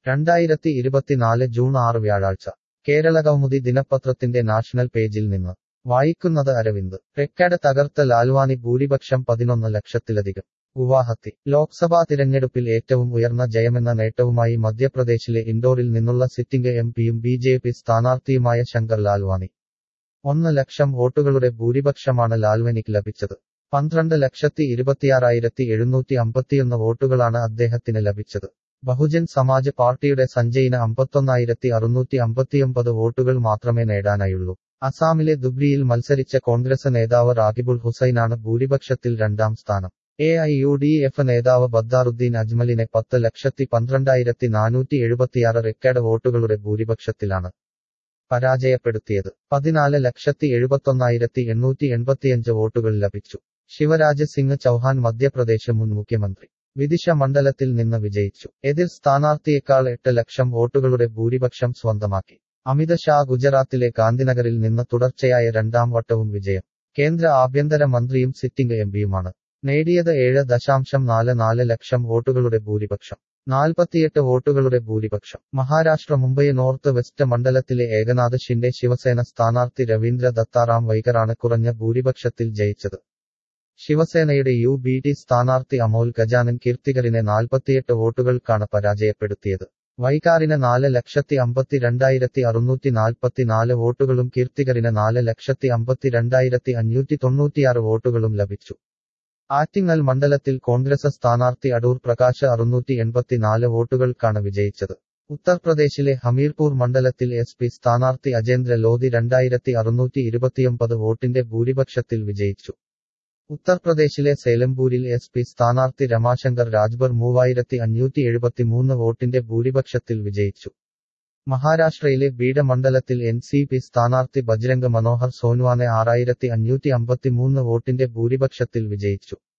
രണ്ടായിരത്തി ഇരുപത്തിനാല് ജൂൺ ആറ് വ്യാഴാഴ്ച കേരളകൗമുദി ദിനപത്രത്തിന്റെ നാഷണൽ പേജിൽ നിന്ന് വായിക്കുന്നത് അരവിന്ദ് റെക്കാർഡ് തകർത്ത ലാൽവാനി ഭൂരിപക്ഷം പതിനൊന്ന് ലക്ഷത്തിലധികം ഗുവാഹത്തി ലോക്സഭാ തിരഞ്ഞെടുപ്പിൽ ഏറ്റവും ഉയർന്ന ജയമെന്ന നേട്ടവുമായി മധ്യപ്രദേശിലെ ഇൻഡോറിൽ നിന്നുള്ള സിറ്റിംഗ് എം പിയും ബി ജെ പി സ്ഥാനാർത്ഥിയുമായ ശങ്കർ ലാൽവാനി ഒന്ന് ലക്ഷം വോട്ടുകളുടെ ഭൂരിപക്ഷമാണ് ലാൽവനിക്ക് ലഭിച്ചത് പന്ത്രണ്ട് ലക്ഷത്തി ഇരുപത്തിയാറായിരത്തി എഴുന്നൂറ്റി അമ്പത്തിയൊന്ന് വോട്ടുകളാണ് അദ്ദേഹത്തിന് ലഭിച്ചത് ബഹുജൻ സമാജ് പാർട്ടിയുടെ സഞ്ജയിന് അമ്പത്തൊന്നായിരത്തി അറുന്നൂറ്റി അമ്പത്തിയൊമ്പത് വോട്ടുകൾ മാത്രമേ നേടാനായുള്ളൂ അസാമിലെ ദുബ്രിയിൽ മത്സരിച്ച കോൺഗ്രസ് നേതാവ് റാഗിബുൾ ഹുസൈനാണ് ഭൂരിപക്ഷത്തിൽ രണ്ടാം സ്ഥാനം A I U D F നേതാവ് ബദ്ദാറുദ്ദീൻ അജ്മലിനെ പത്ത് ലക്ഷത്തി പന്ത്രണ്ടായിരത്തി നാനൂറ്റി എഴുപത്തിയാറ് റെക്കോർഡ് വോട്ടുകളുടെ ഭൂരിപക്ഷത്തിലാണ് പരാജയപ്പെടുത്തിയത് പതിനാല് ലക്ഷത്തി എഴുപത്തൊന്നായിരത്തി എണ്ണൂറ്റി എൺപത്തിയഞ്ച് വോട്ടുകൾ ലഭിച്ചു ശിവരാജ് സിംഗ് ചൌഹാൻ മധ്യപ്രദേശ് മുൻ മുഖ്യമന്ത്രി വിദിഷ മണ്ഡലത്തിൽ നിന്ന് വിജയിച്ചു എതിർ സ്ഥാനാർത്ഥിയേക്കാൾ എട്ട് ലക്ഷം വോട്ടുകളുടെ ഭൂരിപക്ഷം സ്വന്തമാക്കി അമിത് ഷാ ഗുജറാത്തിലെ ഗാന്ധിനഗറിൽ നിന്ന് തുടർച്ചയായ രണ്ടാം വട്ടവും വിജയം കേന്ദ്ര ആഭ്യന്തര മന്ത്രിയും സിറ്റിംഗ് എംപിയുമാണ് നേടിയത് ഏഴ് ദശാംശം നാല് നാല് ലക്ഷം വോട്ടുകളുടെ ഭൂരിപക്ഷം നാൽപ്പത്തിയെട്ട് വോട്ടുകളുടെ ഭൂരിപക്ഷം മഹാരാഷ്ട്ര മുംബൈ നോർത്ത് വെസ്റ്റ് മണ്ഡലത്തിലെ ഏകനാഥ് ഷിൻഡെ ശിവസേന സ്ഥാനാർത്ഥി രവീന്ദ്ര ദത്താറാം വൈകറാണ് കുറഞ്ഞ ഭൂരിപക്ഷത്തിൽ ജയിച്ചത് ശിവസേനയുടെ യു ബി ടി സ്ഥാനാർത്ഥി അമോൽ ഗജാനൻ കീർത്തികറിനെ നാൽപ്പത്തിയെട്ട് വോട്ടുകൾക്കാണ് പരാജയപ്പെടുത്തിയത് വൈകാറിന് നാല് ലക്ഷത്തി അമ്പത്തി രണ്ടായിരത്തി അറുന്നൂറ്റി നാൽപ്പത്തിനാല് വോട്ടുകളും കീർത്തികറിന് നാല് ലക്ഷത്തി അമ്പത്തി രണ്ടായിരത്തി അഞ്ഞൂറ്റി തൊണ്ണൂറ്റിയാറ് വോട്ടുകളും ലഭിച്ചു ആറ്റിങ്ങൽ മണ്ഡലത്തിൽ കോൺഗ്രസ് സ്ഥാനാർത്ഥി അടൂർ പ്രകാശ് അറുന്നൂറ്റി എൺപത്തിനാല് വോട്ടുകൾക്കാണ് വിജയിച്ചത് ഉത്തർപ്രദേശിലെ ഹമീർപൂർ മണ്ഡലത്തിൽ എസ് പി സ്ഥാനാർത്ഥി അജേന്ദ്ര ലോധി രണ്ടായിരത്തി അറുന്നൂറ്റി ഇരുപത്തിയൊമ്പത് വോട്ടിന്റെ ഭൂരിപക്ഷത്തിൽ വിജയിച്ചു ഉത്തർപ്രദേശിലെ സേലംപൂരിൽ എസ് പി സ്ഥാനാർത്ഥി രമാശങ്കർ രാജ്ബർ മൂവായിരത്തി അഞ്ഞൂറ്റി എഴുപത്തിമൂന്ന് വോട്ടിന്റെ ഭൂരിപക്ഷത്തിൽ വിജയിച്ചു മഹാരാഷ്ട്രയിലെ ബീഡ മണ്ഡലത്തിൽ എൻ സി പി സ്ഥാനാർത്ഥി ബജ്രംഗ് മനോഹർ സോൻവാനെ ആറായിരത്തി അഞ്ഞൂറ്റി അമ്പത്തിമൂന്ന് വോട്ടിന്റെ ഭൂരിപക്ഷത്തിൽ വിജയിച്ചു